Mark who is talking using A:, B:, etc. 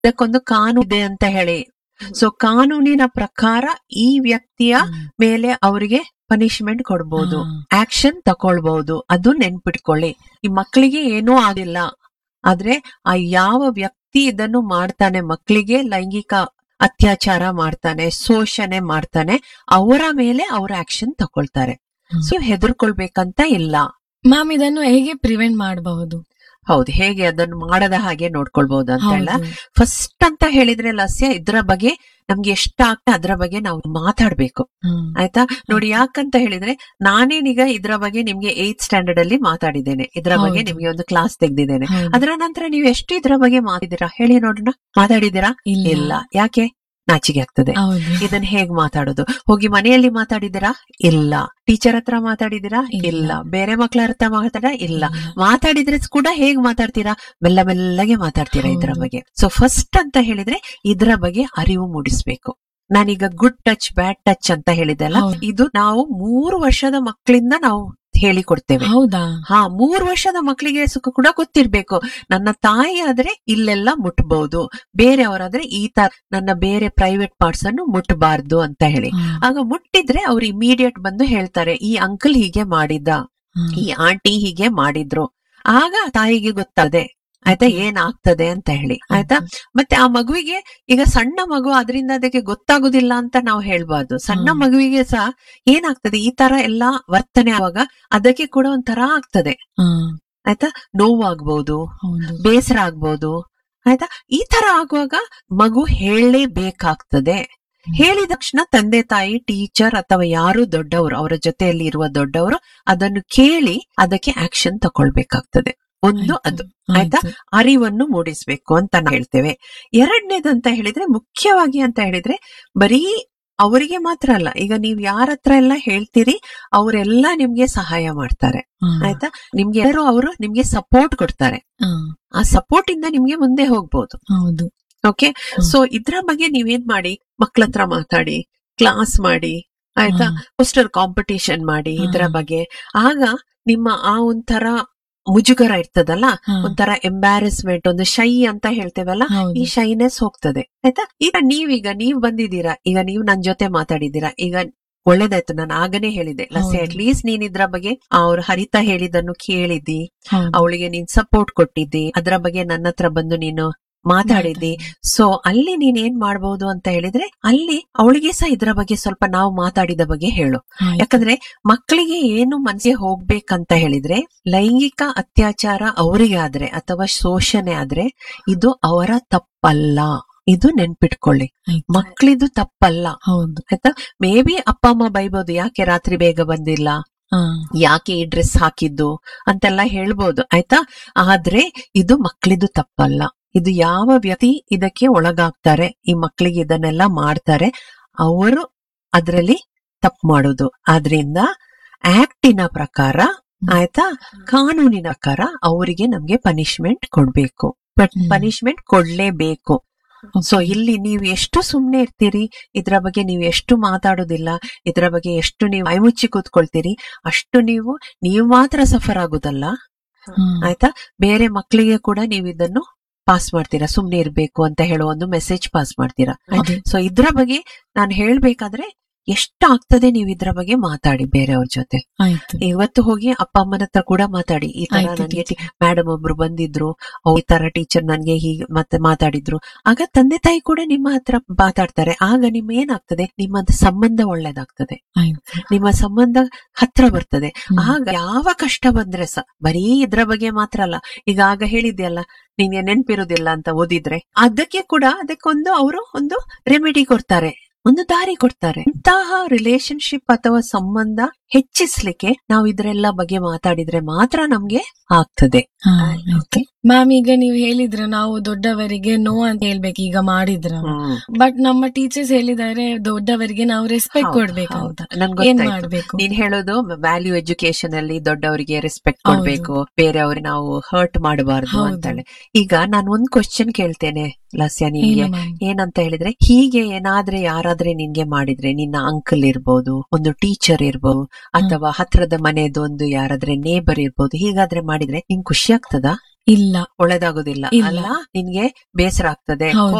A: ಇದಕ್ಕೊಂದು ಕಾನೂನು ಇದೆ ಅಂತ ಹೇಳಿ ಸೊ ಕಾನೂನಿನ ಪ್ರಕಾರ ಈ ವ್ಯಕ್ತಿಯ ಮೇಲೆ ಅವರಿಗೆ ಪನಿಷ್ಮೆಂಟ್ ಕೊಡ್ಬೋದು ಆಕ್ಷನ್ ತಕೊಳ್ಬಹುದು ಅದು ನೆನ್ಪಿಟ್ಕೊಳ್ಳಿ ಈ ಮಕ್ಕಳಿಗೆ ಏನೂ ಆಗಿಲ್ಲ ಆದ್ರೆ ಆ ಯಾವ ವ್ಯಕ್ತಿ ಇದನ್ನು ಮಾಡ್ತಾನೆ ಮಕ್ಕಳಿಗೆ ಲೈಂಗಿಕ ಅತ್ಯಾಚಾರ ಮಾಡ್ತಾನೆ ಶೋಷಣೆ ಮಾಡ್ತಾನೆ ಅವರ ಮೇಲೆ ಅವ್ರ ಆಕ್ಷನ್ ತಕೊಳ್ತಾರೆ
B: ಹ್ಮ್.
A: ಸೊ ಹೆದರ್ಕೊಳ್ಬೇಕಂತ ಇಲ್ಲ
B: ಮ್ಯಾಮ್ ಇದನ್ನು ಹೇಗೆ ಪ್ರಿವೆಂಟ್ ಮಾಡಬಹುದು
A: ಹೌದು ಹೇಗೆ ಅದನ್ನು ಮಾಡದ ಹಾಗೆ ನೋಡ್ಕೊಳ್ಬಹುದು ಅಂತ ಹೇಳ
B: ಹೌದು.
A: ಫಸ್ಟ್ ಅಂತ ಹೇಳಿದ್ರೆ ಲಸ್ಯ ಇದ್ರ ಬಗ್ಗೆ ನಮ್ಗೆ ಎಷ್ಟಾಗ್ತಾ ಅದ್ರ ಬಗ್ಗೆ ನಾವು ಮಾತಾಡ್ಬೇಕು
B: ಹ್ಮ್.
A: ಆಯ್ತಾ ನೋಡಿ ಯಾಕಂತ ಹೇಳಿದ್ರೆ ನಾನೇನೀಗ ಇದ್ರ ಬಗ್ಗೆ ನಿಮ್ಗೆ ಏತ್ ಸ್ಟ್ಯಾಂಡರ್ಡ್ ಅಲ್ಲಿ ಮಾತಾಡಿದ್ದೇನೆ ಇದ್ರ ಬಗ್ಗೆ
B: ಹೌದು.
A: ನಿಮ್ಗೆ ಒಂದು ಕ್ಲಾಸ್ ತೆಗ್ದಿದ್ದೇನೆ
B: ಹೌದು.
A: ಅದರ ನಂತರ ನೀವು ಎಷ್ಟು ಇದ್ರ ಬಗ್ಗೆ ಮಾತಾಡಿದ್ದೀರಾ ಹೇಳಿ ನೋಡೋಣ ಮಾತಾಡಿದ್ದೀರಾ ಇಲ್ಲ ಯಾಕೆ ನಾಚಿಕೆ ಆಗ್ತದೆ
B: ಹೌದು
A: ಇದನ್ನ ಹೇಗ್ ಮಾತಾಡೋದು ಹೋಗಿ ಮನೆಯಲ್ಲಿ ಮಾತಾಡಿದ್ದೀರಾ ಇಲ್ಲ ಟೀಚರ್ ಹತ್ರ ಮಾತಾಡಿದ್ದೀರಾ
B: ಇಲ್ಲ.
A: ಇಲ್ಲ ಬೇರೆ ಮಕ್ಳ ಹತ್ರ ಮಾತಾಡ ಇಲ್ಲ ಮಾತಾಡಿದ್ರೆ ಕೂಡ ಹೇಗ್ ಮಾತಾಡ್ತೀರಾ ಮೆಲ್ಲ ಮೆಲ್ಲಗೆ ಮಾತಾಡ್ತೀರಾ ಇದ್ರ
B: ಹೌದು.
A: ಬಗ್ಗೆ ಸೊ ಫಸ್ಟ್ ಅಂತ ಹೇಳಿದ್ರೆ ಇದ್ರ ಬಗ್ಗೆ ಅರಿವು ಮೂಡಿಸ್ಬೇಕು ನಾನೀಗ ಗುಡ್ ಟಚ್ ಬ್ಯಾಡ್ ಟಚ್ ಅಂತ ಹೇಳಿದೆಲ್ಲ
B: ಹೌದು.
A: ಇದು ನಾವು ಮೂರು ವರ್ಷದ ಮಕ್ಕಳಿಂದ ನಾವು ಹೇಳಿಕೊಡ್ತೇವೆ
B: ಹೌದಾ
A: ಹಾ ಮೂರು ವರ್ಷದ ಮಕ್ಕಳಿಗೆ ಸುಖ ಕೂಡ ಗೊತ್ತಿರ್ಬೇಕು ನನ್ನ ತಾಯಿ ಆದ್ರೆ ಇಲ್ಲೆಲ್ಲ ಮುಟ್ಬಹುದು ಬೇರೆಯವರಾದ್ರೆ ಈ ತರ ನನ್ನ ಬೇರೆ ಪ್ರೈವೇಟ್ ಪಾರ್ಟ್ಸ್ ಅನ್ನು ಮುಟ್ಟಬಾರ್ದು ಅಂತ ಹೇಳಿ
B: ಹಾ,
A: ಆಗ ಮುಟ್ಟಿದ್ರೆ ಅವ್ರು ಇಮಿಡಿಯೇಟ್ ಬಂದು ಹೇಳ್ತಾರೆ ಈ ಅಂಕಲ್ ಹೀಗೆ ಮಾಡಿದ್ದ
B: ಹಾ.
A: ಈ ಆಂಟಿ ಹೀಗೆ ಮಾಡಿದ್ರು ಆಗ ತಾಯಿಗೆ ಗೊತ್ತದೆ ಆಯ್ತಾ ಏನಾಗ್ತದೆ ಅಂತ ಹೇಳಿ ಆಯ್ತಾ ಮತ್ತೆ ಆ ಮಗುವಿಗೆ ಈಗ ಸಣ್ಣ ಮಗು ಅದರಿಂದ ಅದಕ್ಕೆ ಗೊತ್ತಾಗುದಿಲ್ಲ ಅಂತ ನಾವು ಹೇಳ್ಬಾರ್ದು ಸಣ್ಣ
B: ಹ್ಮ್.
A: ಮಗುವಿಗೆ ಸಹ ಏನಾಗ್ತದೆ ಈ ತರ ಎಲ್ಲಾ ವರ್ತನೆ ಆವಾಗ ಅದಕ್ಕೆ ಕೂಡ ಒಂಥರ ಆಗ್ತದೆ
B: ಹಾ,
A: ಆಯ್ತಾ ನೋವಾಗ್ಬಹುದು
B: ಹೌದು
A: ಬೇಸರ ಆಗ್ಬಹುದು ಆಯ್ತಾ ಈ ತರ ಆಗುವಾಗ ಮಗು ಹೇಳಲೇಬೇಕಾಗ್ತದೆ ಹೇಳಿದ ತಕ್ಷಣ ತಂದೆ ತಾಯಿ ಟೀಚರ್ ಅಥವಾ ಯಾರು ದೊಡ್ಡವರು ಅವರ ಜೊತೆಯಲ್ಲಿ ಇರುವ ದೊಡ್ಡವರು ಅದನ್ನು ಕೇಳಿ ಅದಕ್ಕೆ ಆಕ್ಷನ್ ತಕೊಳ್ಬೇಕಾಗ್ತದೆ ಒಂದು ಅದು ಆಯ್ತಾ?
B: ಆಯ್ತು.
A: ಅರಿವನ್ನು ಮೂಡಿಸ್ಬೇಕು ಅಂತ ನಾವು ಹೇಳ್ತೇವೆ ಎರಡನೇದಂತ ಹೇಳಿದ್ರೆ ಮುಖ್ಯವಾಗಿ ಅಂತ ಹೇಳಿದ್ರೆ ಬರೀ ಅವರಿಗೆ ಮಾತ್ರ ಅಲ್ಲ ಈಗ ನೀವ್ ಯಾರ ಹತ್ರ ಎಲ್ಲ ಹೇಳ್ತೀರಿ ಅವರೆಲ್ಲ ನಿಮ್ಗೆ ಸಹಾಯ ಮಾಡ್ತಾರೆ
B: ಹಾ,
A: ಆಯ್ತಾ ನಿಮ್ಗೆ ಯಾರು ಅವರು ನಿಮ್ಗೆ ಸಪೋರ್ಟ್ ಕೊಡ್ತಾರೆ
B: ಹಾ,
A: ಆ ಸಪೋರ್ಟ್ ಇಂದ ನಿಮ್ಗೆ ಮುಂದೆ ಹೋಗ್ಬೋದು
B: ಹೌದು
A: ಓಕೆ
B: ಹ್ಮ್.
A: ಸೊ ಇದ್ರ ಬಗ್ಗೆ ನೀವೇನ್ ಮಾಡಿ ಮಕ್ಳ ಹತ್ರ ಮಾತಾಡಿ ಕ್ಲಾಸ್ ಮಾಡಿ ಆಯ್ತಾ
B: ಹಾ,
A: ಪೋಸ್ಟರ್ ಕಾಂಪಿಟೇಷನ್ ಮಾಡಿ ಇದ್ರ
B: ಹಾ.
A: ಬಗ್ಗೆ ಆಗ ನಿಮ್ಮ ಆ ಒಂಥರ ಮುಜುಗರ ಇರ್ತದಲ್ಲ
B: ಹಾ,
A: ಒಂಥರ ಎಂಬ್ಯಾರಸ್ಮೆಂಟ್ ಒಂದು ಶೈ ಅಂತ ಹೇಳ್ತೇವಲ್ಲ
B: ಹೌದು.
A: ಈ ಶೈನೆಸ್ ಹೋಗ್ತದೆ ಆಯ್ತಾ ಈಗ ನೀವೀಗ ನೀವ್ ಬಂದಿದ್ದೀರಾ ಈಗ ನೀವು ನನ್ ಜೊತೆ ಮಾತಾಡಿದ್ದೀರಾ ಈಗ ಒಳ್ಳೇದಾಯ್ತು ನಾನು ಆಗನೇ ಹೇಳಿದೆ ಲಸ್ಸಿ
B: ಹೌದು.
A: ಅಟ್ ಲೀಸ್ಟ್ ನೀನ್ ಇದ್ರ ಬಗ್ಗೆ ಅವ್ರು ಹರಿತ ಹೇಳಿದನ್ನು ಕೇಳಿದ್ದಿ
B: ಹೌದು.
A: ಅವಳಿಗೆ ನೀನ್ ಸಪೋರ್ಟ್ ಕೊಟ್ಟಿದ್ದಿ ಅದ್ರ ಬಗ್ಗೆ ನನ್ನ ಹತ್ರ ಬಂದು ನೀನು ಮಾತಾಡಿದ್ದಿ ಸೊ ಅಲ್ಲಿ ನೀನ್ ಏನ್ ಮಾಡ್ಬೋದು ಅಂತ ಹೇಳಿದ್ರೆ ಅಲ್ಲಿ ಅವಳಿಗೆ ಸಹ ಇದ್ರ ಬಗ್ಗೆ ಸ್ವಲ್ಪ ನಾವು ಮಾತಾಡಿದ ಬಗ್ಗೆ ಹೇಳು
B: ಆಯ್ತು.
A: ಯಾಕಂದ್ರೆ ಮಕ್ಕಳಿಗೆ ಏನು ಮನಸ್ಸಿಗೆ ಹೋಗ್ಬೇಕಂತ ಹೇಳಿದ್ರೆ ಲೈಂಗಿಕ ಅತ್ಯಾಚಾರ ಅವರಿಗೆ ಆದ್ರೆ ಅಥವಾ ಶೋಷಣೆ ಆದ್ರೆ ಇದು ಅವರ ತಪ್ಪಲ್ಲ ಇದು ನೆನ್ಪಿಟ್ಕೊಳ್ಳಿ
B: ಆಯ್ತು.
A: ಮಕ್ಕಳಿದು ತಪ್ಪಲ್ಲ
B: ಹೌದು
A: ಆಯ್ತಾ ಮೇ ಬಿ ಅಪ್ಪ ಅಮ್ಮ ಬೈಬೋದು ಯಾಕೆ ರಾತ್ರಿ ಬೇಗ ಬಂದಿಲ್ಲ
B: ಹಾ,
A: ಯಾಕೆ ಈ ಡ್ರೆಸ್ ಹಾಕಿದ್ದು ಅಂತೆಲ್ಲ ಹೇಳ್ಬೋದು ಆಯ್ತಾ ಆದ್ರೆ ಇದು ಮಕ್ಕಳಿದು ತಪ್ಪಲ್ಲ ಇದು ಯಾವ ವ್ಯಕ್ತಿ ಇದಕ್ಕೆ ಒಳಗಾಗ್ತಾರೆ ಈ ಮಕ್ಕಳಿಗೆ ಇದನ್ನೆಲ್ಲ ಮಾಡ್ತಾರೆ ಅವರು ಅದರಲ್ಲಿ ತಪ್ಪು ಮಾಡೋದು ಆದ್ರಿಂದ ಆಕ್ಟಿನ ಪ್ರಕಾರ ಆಯ್ತಾ ಕಾನೂನಿನ ಪ್ರಕಾರ ಅವರಿಗೆ ನಮ್ಗೆ ಪನಿಷ್ಮೆಂಟ್ ಕೊಡ್ಬೇಕು ಬಟ್
B: ಹ್ಮ್.
A: ಪನಿಷ್ಮೆಂಟ್ ಕೊಡ್ಲೇಬೇಕು ಸೊ
B: Okay.
A: ಇಲ್ಲಿ ನೀವು ಎಷ್ಟು ಸುಮ್ನೆ ಇರ್ತೀರಿ ಇದ್ರ ಬಗ್ಗೆ ನೀವು ಎಷ್ಟು ಮಾತಾಡೋದಿಲ್ಲ ಇದ್ರ ಬಗ್ಗೆ ಎಷ್ಟು ನೀವು ಐಮುಚ್ಚಿ ಕೂತ್ಕೊಳ್ತೀರಿ ಅಷ್ಟು ನೀವು ನೀವು ಮಾತ್ರ ಸಫರ್ ಆಗುದಲ್ಲ
B: ಹಾ,
A: ಆಯ್ತಾ ಬೇರೆ ಮಕ್ಕಳಿಗೆ ಕೂಡ ನೀವು ಇದನ್ನು ಪಾಸ್ ಮಾಡ್ತೀರಾ ಸುಮ್ನೆ ಇರ್ಬೇಕು ಅಂತ ಹೇಳೋ ಒಂದು ಮೆಸೇಜ್ ಪಾಸ್ ಮಾಡ್ತೀರಾ
B: ಅದೇ.
A: ಸೊ ಇದ್ರ ಬಗ್ಗೆ ನಾನು ಹೇಳ್ಬೇಕಾದ್ರೆ ಎಷ್ಟಾಗ್ತದೆ ನೀವು ಇದ್ರ ಬಗ್ಗೆ ಮಾತಾಡಿ ಬೇರೆಯವ್ರ ಜೊತೆ
B: ಆಯ್ತು
A: ಇವತ್ತು ಹೋಗಿ ಅಪ್ಪ ಅಮ್ಮನ ಹತ್ರ ಕೂಡ ಮಾತಾಡಿ ಈ ತರ
B: ಆಯ್ತು
A: ನನ್ಗೆ
B: teacher.
A: ಮೇಡಮ್ ಒಬ್ರು ಬಂದಿದ್ರು ಅವ್ರು ಈ ತರ ಟೀಚರ್ ನನ್ಗೆ ಹೀಗೆ ಮತ್ತೆ ಮಾತಾಡಿದ್ರು ಆಗ ತಂದೆ ತಾಯಿ ಕೂಡ ನಿಮ್ಮ ಹತ್ರ ಮಾತಾಡ್ತಾರೆ ಆಗ ನಿಮ್ ಏನಾಗ್ತದೆ ನಿಮ್ಮ ಸಂಬಂಧ ಒಳ್ಳೇದಾಗ್ತದೆ
B: ಆಯ್ತು
A: ನಿಮ್ಮ ಸಂಬಂಧ ಹತ್ರ ಬರ್ತದೆ
B: ಹ್ಮ್.
A: ಆಗ ಯಾವ ಕಷ್ಟ ಬಂದ್ರೆ ಸ ಬರೀ ಇದ್ರ ಬಗ್ಗೆ ಮಾತ್ರ ಅಲ್ಲ ಈಗ ಆಗ ಹೇಳಿದ್ಯಲ್ಲ ನಿನ್ಗೆ ನೆನ್ಪಿರುದಿಲ್ಲ ಅಂತ ಓದಿದ್ರೆ ಅದಕ್ಕೆ ಕೂಡ ಅದಕ್ಕೊಂದು ಅವರು ಒಂದು ರೆಮಿಡಿ ಕೊಡ್ತಾರೆ ಒಂದು ದಾರಿ ಕೊಡ್ತಾರೆ ಇಂತಹ ರಿಲೇಶನ್ಶಿಪ್ ಅಥವಾ ಸಂಬಂಧ ಹೆಚ್ಚಿಸ್ಲಿಕ್ಕೆ ನಾವು ಇದ್ರೆಲ್ಲ ಬಗ್ಗೆ ಮಾತಾಡಿದ್ರೆ ಮಾತ್ರ ನಮ್ಗೆ ಆಗ್ತದೆ
B: ಹಾ, ಆಯ್ತು ಮ್ಯಾಮ್ ಈಗ ನೀವು ಹೇಳಿದ್ರ ನಾವು ದೊಡ್ಡವರಿಗೆ ನೋ ಅಂತ ಹೇಳ್ಬೇಕು ಈಗ ಮಾಡಿದ್ರ ಬಟ್ ನಮ್ಮ ಟೀಚರ್ಸ್ ಹೇಳಿದ್ದಾರೆ ದೊಡ್ಡವರಿಗೆ ನಾವು ರೆಸ್ಪೆಕ್ಟ್
A: ಹೌದು,
B: ಕೊಡ್ಬೇಕಂತ
A: ಹೌದು. ನನ್ಗ್
B: ಏನ್
A: ಗೊತ್ತಾಯ್ತು.
B: ಮಾಡ್ಬೇಕು
A: ನೀನ್ ಹೇಳೋದು ವ್ಯಾಲ್ಯೂ ಎಜುಕೇಶನ್ ಅಲ್ಲಿ ದೊಡ್ಡವರಿಗೆ ರೆಸ್ಪೆಕ್ಟ್
B: ಹೌದು.
A: ಕೊಡ್ಬೇಕು ಬೇರೆಯವ್ರಿಗೆ ನಾವು ಹರ್ಟ್ ಮಾಡಬಾರ್ದು
B: ಹೌದು.
A: ಅಂತಾಳೆ ಈಗ ನಾನು ಒಂದ್ ಕ್ವಶನ್ ಕೇಳ್ತೇನೆ ಲಾಸ್ಯ ನಿನ್ಗೆ
B: ಏನು ಮ್ಯಾಮ್
A: ಏನಂತ ಹೇಳಿದ್ರೆ ಹೀಗೆ ಏನಾದ್ರೆ ಯಾರಾದ್ರೆ ನಿನ್ಗೆ ಮಾಡಿದ್ರೆ ನಿನ್ನ ಅಂಕಲ್ ಇರ್ಬೋದು ಒಂದು ಟೀಚರ್ ಇರ್ಬೋದು ಅಥವಾ ಹತ್ರದ ಮನೆದು ಒಂದು ಯಾರಾದ್ರೆ ನೇಬರ್ ಇರ್ಬೋದು ಹೀಗಾದ್ರೆ ಮಾಡಿದ್ರೆ ನಿಂಗ್ ಖುಷಿ ಆಗ್ತದಾ
B: ಇಲ್ಲ
A: ಒಳ್ಳೇದಾಗೋದಿಲ್ಲ
B: ಇಲ್ಲ.
A: ಅಲ್ಲ ನಿನ್ಗೆ ಬೇಸರ ಆಗ್ತದೆ
B: ಹೌದು.